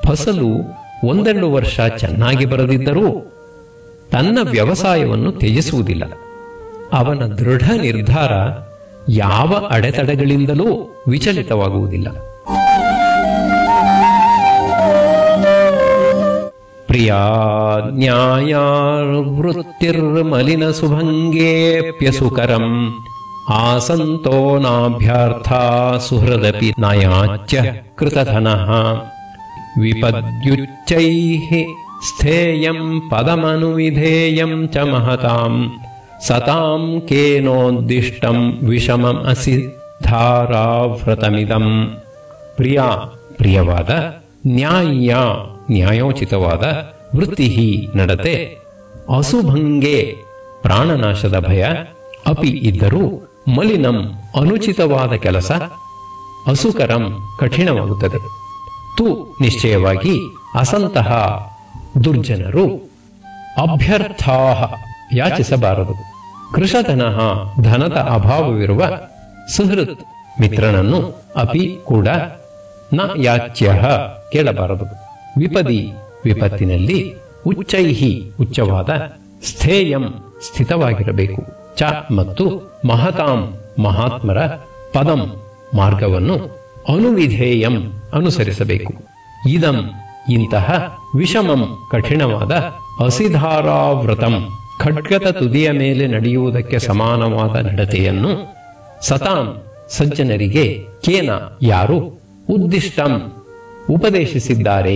ಫಸಲು ಒಂದೆರಡು ವರ್ಷ ಚೆನ್ನಾಗಿ ಬರದಿದ್ದರೂ ತನ್ನ ವ್ಯವಸಾಯವನ್ನು ತ್ಯಜಿಸುವುದಿಲ್ಲ ಅವನ ದೃಢ ನಿರ್ಧಾರ ಯಾವ ಅಡೆತಡೆಗಳಿಂದಲೂ ವಿಚಲಿತವಾಗುವುದಿಲ್ಲ ಪ್ರಿಯಾ ನ್ಯಾಯಾವೃತ್ತಿರ್ಮಲಿನ ಸುಭಂಗೇಪ್ಯಸುಕರಂ ಆಸಂತೋ ನಾಭ್ಯರ್ಥ ಸುಹೃದಪಿ ನಯಾಚ್ಯ ಕೃತಧನಃ ವಿಪದ್ಯುಚ್ಚೈಃ ಸ್ಥೇಯಂ ಪದಮನುವಿಧೇಯಂ ಚ ಮಹತಾಂ ಸತಾಂ ಕೇನೋದ್ದಿಷ್ಟಂ ವಿಷಮಂ ಅಸಿ ಧಾರಾವ್ರತಮಿದಂ ಪ್ರಿಯ ಪ್ರಿಯವಾದ ನ್ಯಾಯ ನ್ಯಾಯೋಚಿತವಾದ ವೃತ್ತಿ ನಡತೆ ಅಸುಭಂಗೆ ಪ್ರಾಣನಾಶದ ಭಯ ಅಪಿ ಇದ್ದರೂ ಮಲಿನಂ ಅನುಚಿತವಾದ ಕೆಲಸ ಅಸುಕರಂ ಕಠಿಣವಾಗುತ್ತದೆ ತು ನಿಶ್ಚಯವಾಗಿ ಅಸಂತಹ ದುರ್ಜನರು ಅಭ್ಯರ್ಥಾ ಯಾಚಿಸಬಾರದು ಕೃಷಧನಃ ಧನದ ಅಭಾವವಿರುವ ಸುಹೃತ್ ಮಿತ್ರನನ್ನು ಅಪಿ ಕೂಡ ನ ಯಾಚ್ಯ ಕೇಳಬಾರದು ವಿಪದಿ ವಿಪತ್ತಿನಲ್ಲಿ ಉಚ್ಚೈಹಿ ಉಚ್ಚವಾದ ಸ್ಥೇಯಂ ಸ್ಥಿತವಾಗಿರಬೇಕು ಚ ಮತ್ತು ಮಹತಾಂ ಮಹಾತ್ಮರ ಪದಂ ಮಾರ್ಗವನ್ನು ಅನುವಿಧೇಯಂ ಅನುಸರಿಸಬೇಕು ಇದಂ ಇಂತಹ ವಿಷಮಂ ಕಠಿಣವಾದ ಅಸಿಧಾರಾವ್ರತಂ ಖಡ್ಗದ ತುದಿಯ ಮೇಲೆ ನಡೆಯುವುದಕ್ಕೆ ಸಮಾನವಾದ ನಡತೆಯನ್ನು ಸತಾಂ ಸಜ್ಜನರಿಗೆ ಕೇನ ಯಾರು ಉದ್ದಿಷ್ಟಂ ಉಪದೇಶಿಸಿದ್ದಾರೆ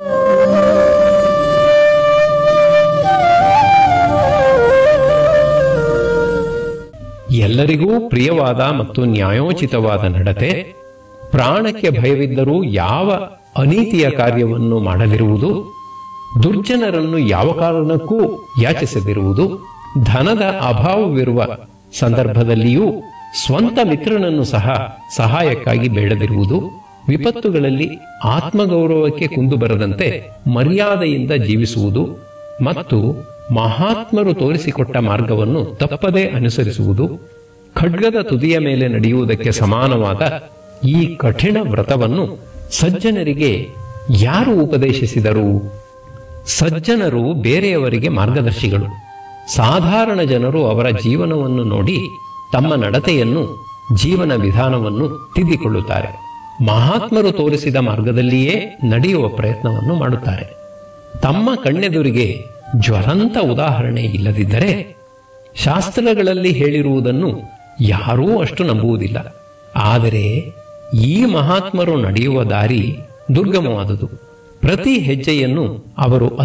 ಎಲ್ಲರಿಗೂ ಪ್ರಿಯವಾದ ಮತ್ತು ನ್ಯಾಯೋಚಿತವಾದ ನಡತೆ ಪ್ರಾಣಕ್ಕೆ ಭಯವಿದ್ದರೂ ಯಾವ ಅನೀತಿಯ ಕಾರ್ಯವನ್ನು ಮಾಡದಿರುವುದು ದುರ್ಜನರನ್ನು ಯಾವ ಕಾರಣಕ್ಕೂ ಯಾಚಿಸದಿರುವುದು ಧನದ ಅಭಾವವಿರುವ ಸಂದರ್ಭದಲ್ಲಿಯೂ ಸ್ವಂತ ಮಿತ್ರನನ್ನು ಸಹ ಸಹಾಯಕ್ಕಾಗಿ ಬೇಡದಿರುವುದು ವಿಪತ್ತುಗಳಲ್ಲಿ ಆತ್ಮಗೌರವಕ್ಕೆ ಕುಂದು ಬರದಂತೆ ಮರ್ಯಾದೆಯಿಂದ ಜೀವಿಸುವುದು ಮತ್ತು ಮಹಾತ್ಮರು ತೋರಿಸಿಕೊಟ್ಟ ಮಾರ್ಗವನ್ನು ತಪ್ಪದೇ ಅನುಸರಿಸುವುದು ಖಡ್ಗದ ತುದಿಯ ಮೇಲೆ ನಡೆಯುವುದಕ್ಕೆ ಸಮಾನವಾದ ಈ ಕಠಿಣ ವ್ರತವನ್ನು ಸಜ್ಜನರಿಗೆ ಯಾರು ಉಪದೇಶಿಸಿದರು ಸಜ್ಜನರು ಬೇರೆಯವರಿಗೆ ಮಾರ್ಗದರ್ಶಿಗಳು ಸಾಧಾರಣ ಜನರು ಅವರ ಜೀವನವನ್ನು ನೋಡಿ ತಮ್ಮ ನಡತೆಯನ್ನು ಜೀವನ ವಿಧಾನವನ್ನು ತಿದ್ದಿಕೊಳ್ಳುತ್ತಾರೆ ಮಹಾತ್ಮರು ತೋರಿಸಿದ ಮಾರ್ಗದಲ್ಲಿಯೇ ನಡೆಯುವ ಪ್ರಯತ್ನವನ್ನು ಮಾಡುತ್ತಾರೆ ತಮ್ಮ ಕಣ್ಣೆದುರಿಗೆ ಜ್ವಲಂತ ಉದಾಹರಣೆ ಇಲ್ಲದಿದ್ದರೆ ಶಾಸ್ತ್ರಗಳಲ್ಲಿ ಹೇಳಿರುವುದನ್ನು ಯಾರೂ ಅಷ್ಟು ನಂಬುವುದಿಲ್ಲ ಆದರೆ ಈ ಮಹಾತ್ಮರು ನಡೆಯುವ ದಾರಿ ದುರ್ಗಮವಾದುದು ಪ್ರತಿ ಹೆಜ್ಜೆಯನ್ನು ಅವರು